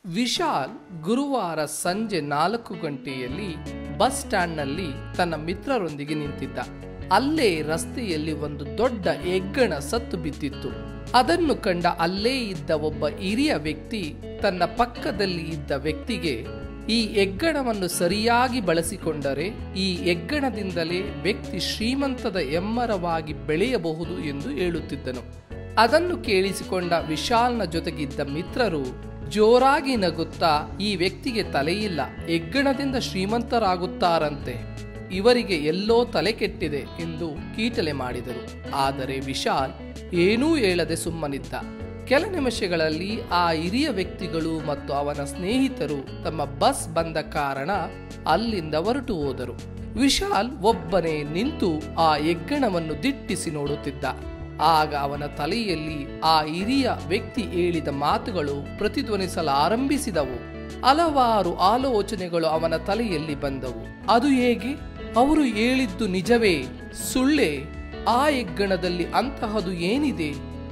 ವಿಶಾಲ್ ಗುರುವಾರ ಸಂಜೆ ನಾಲ್ಕು ಗಂಟೆಯಲ್ಲಿ ಬಸ್ ಸ್ಟ್ಯಾಂಡ್ನಲ್ಲಿ ತನ್ನ ಮಿತ್ರರೊಂದಿಗೆ ನಿಂತಿದ್ದ ಅಲ್ಲೇ ರಸ್ತೆಯಲ್ಲಿ ಒಂದು ದೊಡ್ಡ ಹೆಗ್ಗಣ ಸತ್ತು ಬಿದ್ದಿತ್ತು ಅದನ್ನು ಕಂಡ ಅಲ್ಲೇ ಇದ್ದ ಒಬ್ಬ ಹಿರಿಯ ವ್ಯಕ್ತಿ ತನ್ನ ಪಕ್ಕದಲ್ಲಿ ಇದ್ದ ವ್ಯಕ್ತಿಗೆ ಈ ಹೆಗ್ಗಣವನ್ನು ಸರಿಯಾಗಿ ಬಳಸಿಕೊಂಡರೆ ಈ ಹೆಗ್ಗಣದಿಂದಲೇ ವ್ಯಕ್ತಿ ಶ್ರೀಮಂತದ ಎಮ್ಮರವಾಗಿ ಬೆಳೆಯಬಹುದು ಎಂದು ಹೇಳುತ್ತಿದ್ದನು ಅದನ್ನು ಕೇಳಿಸಿಕೊಂಡ ವಿಶಾಲ್ನ ಜೊತೆಗಿದ್ದ ಮಿತ್ರರು ಜೋರಾಗಿ ನಗುತ್ತಾ ಈ ವ್ಯಕ್ತಿಗೆ ತಲೆಯಿಲ್ಲ ಹೆಗ್ಗಣದಿಂದ ಶ್ರೀಮಂತರಾಗುತ್ತಾರಂತೆ ಇವರಿಗೆ ಎಲ್ಲೋ ತಲೆ ಕೆಟ್ಟಿದೆ ಎಂದು ಕೀಟಲೆ ಮಾಡಿದರು ಆದರೆ ವಿಶಾಲ್ ಏನೂ ಹೇಳದೆ ಸುಮ್ಮನಿದ್ದ ಕೆಲ ನಿಮಿಷಗಳಲ್ಲಿ ಆ ಹಿರಿಯ ವ್ಯಕ್ತಿಗಳು ಮತ್ತು ಅವನ ಸ್ನೇಹಿತರು ತಮ್ಮ ಬಸ್ ಬಂದ ಕಾರಣ ಅಲ್ಲಿಂದ ಹೊರಟು ಹೋದರು ವಿಶಾಲ್ ಒಬ್ಬನೇ ನಿಂತು ಆ ಹೆಗ್ಗಣವನ್ನು ದಿಟ್ಟಿಸಿ ನೋಡುತ್ತಿದ್ದ ಆಗ ಅವನ ತಲೆಯಲ್ಲಿ ಆ ಹಿರಿಯ ವ್ಯಕ್ತಿ ಹೇಳಿದ ಮಾತುಗಳು ಪ್ರತಿಧ್ವನಿಸಲಾರಂಭಿಸಿದವು ಹಲವಾರು ಆಲೋಚನೆಗಳು ಅವನ ತಲೆಯಲ್ಲಿ ಬಂದವು ಅದು ಹೇಗೆ ಅವರು ಹೇಳಿದ್ದು ನಿಜವೇ ಸುಳ್ಳೆ ಆ ಹೆಗ್ಗಣದಲ್ಲಿ ಅಂತಹದು ಏನಿದೆ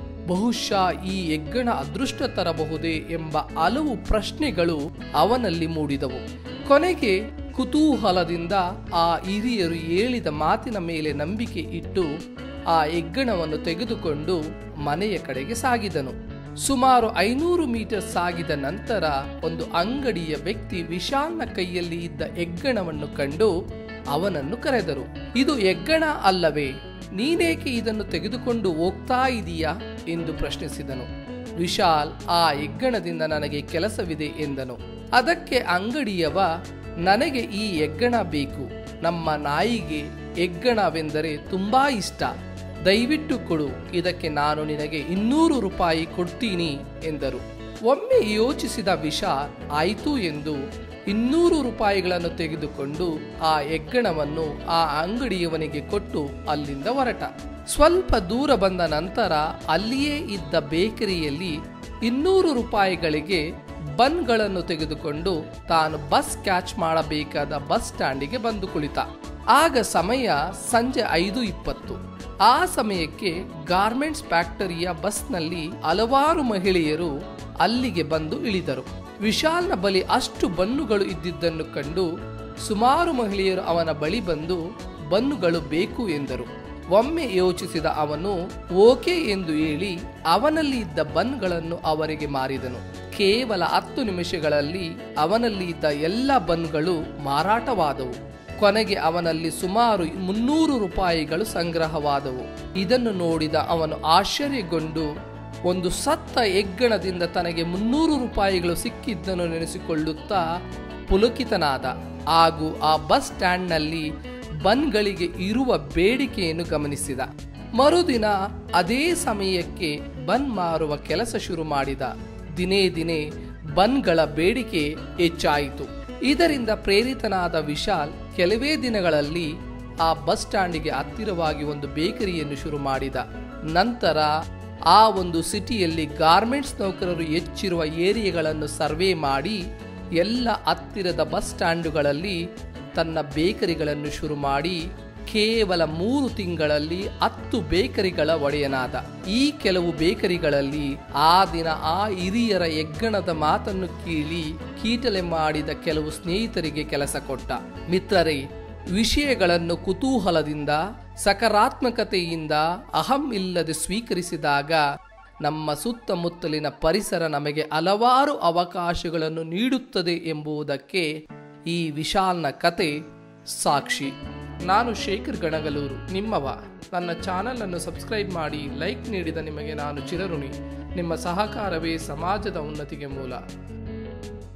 ಬಹುಶಃ ಈ ಹೆಗ್ಗಣ ಅದೃಷ್ಟ ತರಬಹುದೇ ಎಂಬ ಹಲವು ಪ್ರಶ್ನೆಗಳು ಅವನಲ್ಲಿ ಮೂಡಿದವು ಕೊನೆಗೆ ಕುತೂಹಲದಿಂದ ಆ ಹಿರಿಯರು ಹೇಳಿದ ಮಾತಿನ ಮೇಲೆ ನಂಬಿಕೆ ಇಟ್ಟು ಆ ಹೆಗ್ಗಣವನ್ನು ತೆಗೆದುಕೊಂಡು ಮನೆಯ ಕಡೆಗೆ ಸಾಗಿದನು ಸುಮಾರು ಐನೂರು ಮೀಟರ್ ಸಾಗಿದ ನಂತರ ಒಂದು ಅಂಗಡಿಯ ವ್ಯಕ್ತಿ ವಿಶಾಲ್ನ ಕೈಯಲ್ಲಿ ಇದ್ದ ಹೆಗ್ಗಣವನ್ನು ಕಂಡು ಅವನನ್ನು ಕರೆದರು ಇದು ಹೆಗ್ಗಣ ಅಲ್ಲವೇ ನೀನೇಕೆ ಇದನ್ನು ತೆಗೆದುಕೊಂಡು ಹೋಗ್ತಾ ಇದೀಯಾ ಎಂದು ಪ್ರಶ್ನಿಸಿದನು ವಿಶಾಲ್ ಆ ಹೆಗ್ಗಣದಿಂದ ನನಗೆ ಕೆಲಸವಿದೆ ಎಂದನು ಅದಕ್ಕೆ ಅಂಗಡಿಯವ ನನಗೆ ಈ ಹೆಗ್ಗಣ ಬೇಕು ನಮ್ಮ ನಾಯಿಗೆ ಹೆಗ್ಗಣವೆಂದರೆ ತುಂಬಾ ಇಷ್ಟ ದಯವಿಟ್ಟು ಕೊಡು ಇದಕ್ಕೆ ನಾನು ನಿನಗೆ ಇನ್ನೂರು ರೂಪಾಯಿ ಕೊಡ್ತೀನಿ ಎಂದರು ಒಮ್ಮೆ ಯೋಚಿಸಿದ ವಿಶಾಲ್ ಆಯಿತು ಎಂದು ಇನ್ನೂರು ರೂಪಾಯಿಗಳನ್ನು ತೆಗೆದುಕೊಂಡು ಆ ಹೆಗ್ಗಣವನ್ನು ಆ ಅಂಗಡಿಯವನಿಗೆ ಕೊಟ್ಟು ಅಲ್ಲಿಂದ ಹೊರಟ ಸ್ವಲ್ಪ ದೂರ ಬಂದ ನಂತರ ಅಲ್ಲಿಯೇ ಇದ್ದ ಬೇಕರಿಯಲ್ಲಿ ಇನ್ನೂರು ರೂಪಾಯಿಗಳಿಗೆ ಬನ್ಗಳನ್ನು ತೆಗೆದುಕೊಂಡು ತಾನು ಬಸ್ ಕ್ಯಾಚ್ ಮಾಡಬೇಕಾದ ಬಸ್ ಸ್ಟ್ಯಾಂಡಿಗೆ ಬಂದು ಕುಳಿತ ಆಗ ಸಮಯ ಸಂಜೆ ಐದು ಇಪ್ಪತ್ತು ಆ ಸಮಯಕ್ಕೆ ಗಾರ್ಮೆಂಟ್ಸ್ ಫ್ಯಾಕ್ಟರಿಯ ಬಸ್ನಲ್ಲಿ ಹಲವಾರು ಮಹಿಳೆಯರು ಅಲ್ಲಿಗೆ ಬಂದು ಇಳಿದರು ವಿಶಾಲ್ನ ಬಳಿ ಅಷ್ಟು ಬನ್ನುಗಳು ಇದ್ದಿದ್ದನ್ನು ಕಂಡು ಸುಮಾರು ಮಹಿಳೆಯರು ಅವನ ಬಳಿ ಬಂದು ಬನ್ನುಗಳು ಬೇಕು ಎಂದರು ಒಮ್ಮೆ ಯೋಚಿಸಿದ ಅವನು ಓಕೆ ಎಂದು ಹೇಳಿ ಅವನಲ್ಲಿ ಇದ್ದ ಬನ್ಗಳನ್ನು ಅವರಿಗೆ ಮಾರಿದನು ಕೇವಲ ಹತ್ತು ನಿಮಿಷಗಳಲ್ಲಿ ಅವನಲ್ಲಿ ಇದ್ದ ಎಲ್ಲ ಬನ್ಗಳು ಮಾರಾಟವಾದವು ಕೊನೆಗೆ ಅವನಲ್ಲಿ ಸುಮಾರು ಮುನ್ನೂರು ರೂಪಾಯಿಗಳು ಸಂಗ್ರಹವಾದವು ಇದನ್ನು ನೋಡಿದ ಅವನು ಆಶ್ಚರ್ಯಗೊಂಡು ಒಂದು ಸತ್ತ ಹೆಗ್ಗಣದಿಂದ ತನಗೆ ಮುನ್ನೂರು ರೂಪಾಯಿಗಳು ಸಿಕ್ಕಿದ್ದನ್ನು ನೆನೆಸಿಕೊಳ್ಳುತ್ತಾ ಪುಲಕಿತನಾದ ಹಾಗೂ ಆ ಬಸ್ ಸ್ಟ್ಯಾಂಡ್ನಲ್ಲಿ ಬನ್ಗಳಿಗೆ ಇರುವ ಬೇಡಿಕೆಯನ್ನು ಗಮನಿಸಿದ ಮರುದಿನ ಅದೇ ಸಮಯಕ್ಕೆ ಬನ್ ಮಾರುವ ಕೆಲಸ ಶುರು ಮಾಡಿದ ದಿನೇ ದಿನೇ ಬನ್ಗಳ ಬೇಡಿಕೆ ಹೆಚ್ಚಾಯಿತು ಇದರಿಂದ ಪ್ರೇರಿತನಾದ ವಿಶಾಲ್ ಕೆಲವೇ ದಿನಗಳಲ್ಲಿ ಆ ಬಸ್ ಸ್ಟ್ಯಾಂಡಿಗೆ ಹತ್ತಿರವಾಗಿ ಒಂದು ಬೇಕರಿಯನ್ನು ಶುರು ಮಾಡಿದ ನಂತರ ಆ ಒಂದು ಸಿಟಿಯಲ್ಲಿ ಗಾರ್ಮೆಂಟ್ಸ್ ನೌಕರರು ಹೆಚ್ಚಿರುವ ಏರಿಯಾಗಳನ್ನು ಸರ್ವೆ ಮಾಡಿ ಎಲ್ಲ ಹತ್ತಿರದ ಬಸ್ ಸ್ಟ್ಯಾಂಡುಗಳಲ್ಲಿ ತನ್ನ ಬೇಕರಿಗಳನ್ನು ಶುರು ಮಾಡಿ ಕೇವಲ ಮೂರು ತಿಂಗಳಲ್ಲಿ ಹತ್ತು ಬೇಕರಿಗಳ ಒಡೆಯನಾದ ಈ ಕೆಲವು ಬೇಕರಿಗಳಲ್ಲಿ ಆ ದಿನ ಆ ಹಿರಿಯರ ಹೆಗ್ಗಣದ ಮಾತನ್ನು ಕೀಳಿ ಕೀಟಲೆ ಮಾಡಿದ ಕೆಲವು ಸ್ನೇಹಿತರಿಗೆ ಕೆಲಸ ಕೊಟ್ಟ ಮಿತ್ರರೇ ವಿಷಯಗಳನ್ನು ಕುತೂಹಲದಿಂದ ಸಕಾರಾತ್ಮಕತೆಯಿಂದ ಅಹಂ ಇಲ್ಲದೆ ಸ್ವೀಕರಿಸಿದಾಗ ನಮ್ಮ ಸುತ್ತಮುತ್ತಲಿನ ಪರಿಸರ ನಮಗೆ ಹಲವಾರು ಅವಕಾಶಗಳನ್ನು ನೀಡುತ್ತದೆ ಎಂಬುದಕ್ಕೆ ಈ ವಿಶಾಲ್ನ ಕತೆ ಸಾಕ್ಷಿ ನಾನು ಶೇಖರ್ ಗಣಗಲೂರು ನಿಮ್ಮವ ನನ್ನ ಚಾನಲ್ ಅನ್ನು ಸಬ್ಸ್ಕ್ರೈಬ್ ಮಾಡಿ ಲೈಕ್ ನೀಡಿದ ನಿಮಗೆ ನಾನು ಚಿರಋಣಿ ನಿಮ್ಮ ಸಹಕಾರವೇ ಸಮಾಜದ ಉನ್ನತಿಗೆ ಮೂಲ